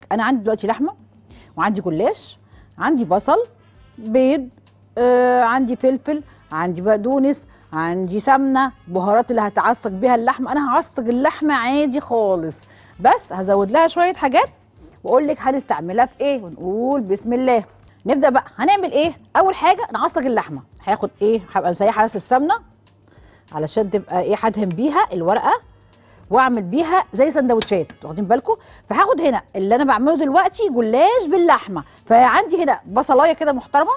انا عندي دلوقتي لحمه وعندي جلاش عندي بصل بيض آه عندي فلفل عندي بقدونس عندي سمنه بهارات اللي هتعصج بيها اللحمه انا هعصج اللحمه عادي خالص بس هزود لها شويه حاجات واقول لك هنستعملها في ايه ونقول بسم الله نبدا بقى هنعمل ايه اول حاجه نعصج اللحمه هاخد ايه هبقى مسيحه بس السمنه علشان تبقى ايه هدهن بيها الورقه واعمل بيها زي سندوتشات واخدين بالكم فهاخد هنا اللي انا بعمله دلوقتي جلاش باللحمه فعندي هنا بصلايه كده محترمه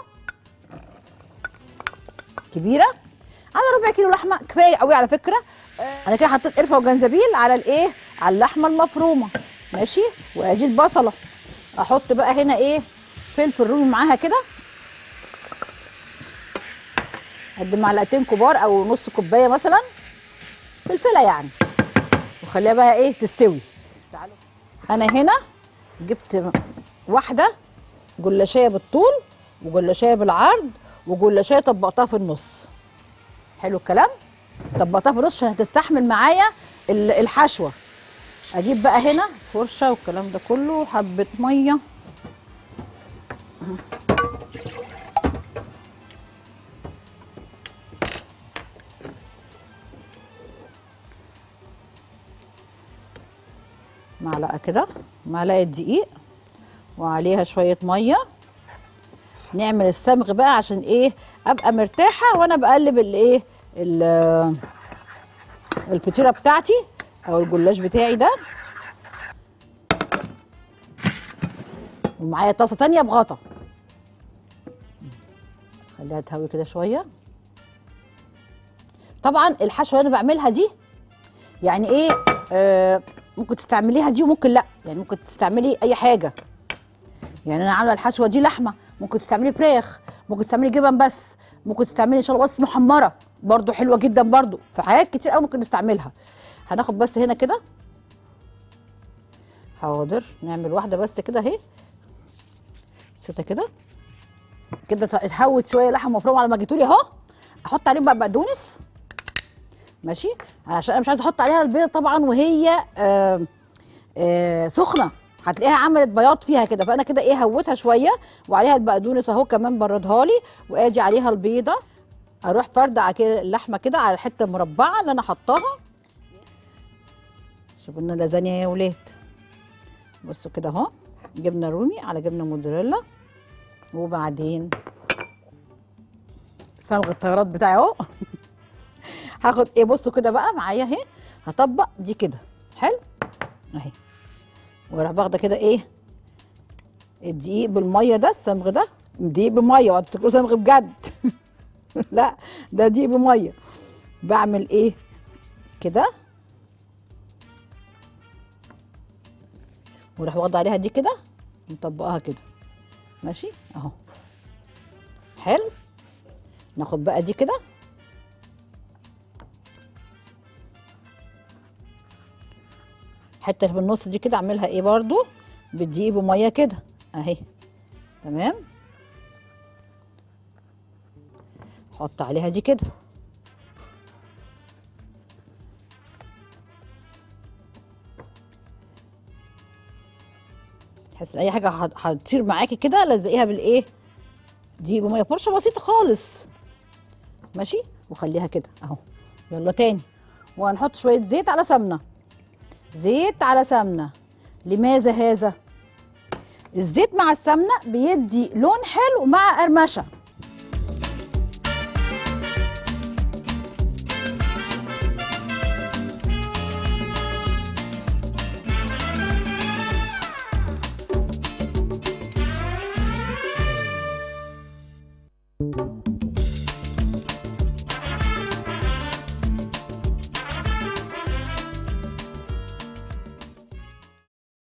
كبيره على ربع كيلو لحمه كفايه قوي على فكره انا كده حطيت قرفه وجنزبيل على الايه على اللحمه المفرومه ماشي وادي البصله احط بقى هنا ايه فلفل رومي معاها كده قد معلقتين كبار او نص كوبايه مثلا فلفله يعني وخليها بقى ايه تستوي تعالوا انا هنا جبت واحده جلاشيه بالطول وجلاشيه بالعرض وجلاشيه طبقتها في النص حلو الكلام طبقتها في النص عشان هتستحمل معايا ال- الحشوه اجيب بقى هنا فرشه والكلام ده كله حبه ميه معلقه كده معلقه دقيق وعليها شويه ميه نعمل الصمغ بقى عشان ايه ابقى مرتاحه وانا بقلب الايه ال- الفطيره بتاعتي او الجلاش بتاعي ده ومعايا طاسه تانية بغطا خليها تهوي كده شويه طبعا الحشوه اللي انا بعملها دي يعني ايه آه ممكن تستعمليها دي وممكن لا يعني ممكن تستعملي اي حاجه يعني انا عامله الحشوه دي لحمه ممكن تستعملي فراخ ممكن تستعملي جبن بس ممكن تستعملي ان شاء الله بطاطس محمره برضو حلوه جدا برضو في حاجات كتير قوي ممكن نستعملها هناخد بس هنا كده حاضر نعمل واحده بس كده اهي شتا كده كده اتهوت شويه لحمه مفرومه على ما جيتولي اهو احط عليهم بقى بقدونس ماشي عشان انا مش عايزه احط عليها البيضه طبعا وهي آه آه سخنه هتلاقيها عملت بياض فيها كده فانا كده ايه هوتها شويه وعليها البقدونس اهو كمان بردها لي واجي عليها البيضه اروح فرده على كده اللحمه كده على الحته المربعه اللي انا حطاها شوفوا لنا لازانيا يا ولاد بصوا كده اهو جبنه رومي على جبنه موتزاريلا وبعدين صمغ الطيارات بتاعي اهو هاخد ايه بصوا كده بقى معايا اهي هطبق دي كده حلو اهي واروح واخده كده ايه الدقيق بالميه ده الصمغ ده دقيق بميه وانتوا بتفتكروا صمغ بجد لا ده دقيق بميه بعمل ايه كده وراح واخده عليها دي كده مطبقاها كده ماشي اهو حلو ناخد بقى دي كده الحته اللي في النص دي كده اعملها ايه برضو بالدقيق بميه كده اهي تمام حط عليها دي كده تحس اي حاجه هت- هتطير معاكي كده لزقيها بالايه دي بميه فرشه بسيطه خالص ماشي وخليها كده اهو يلا تاني وهنحط شويه زيت على سمنه زيت على سمنه لماذا هذا الزيت مع السمنه بيدي لون حلو مع قرمشه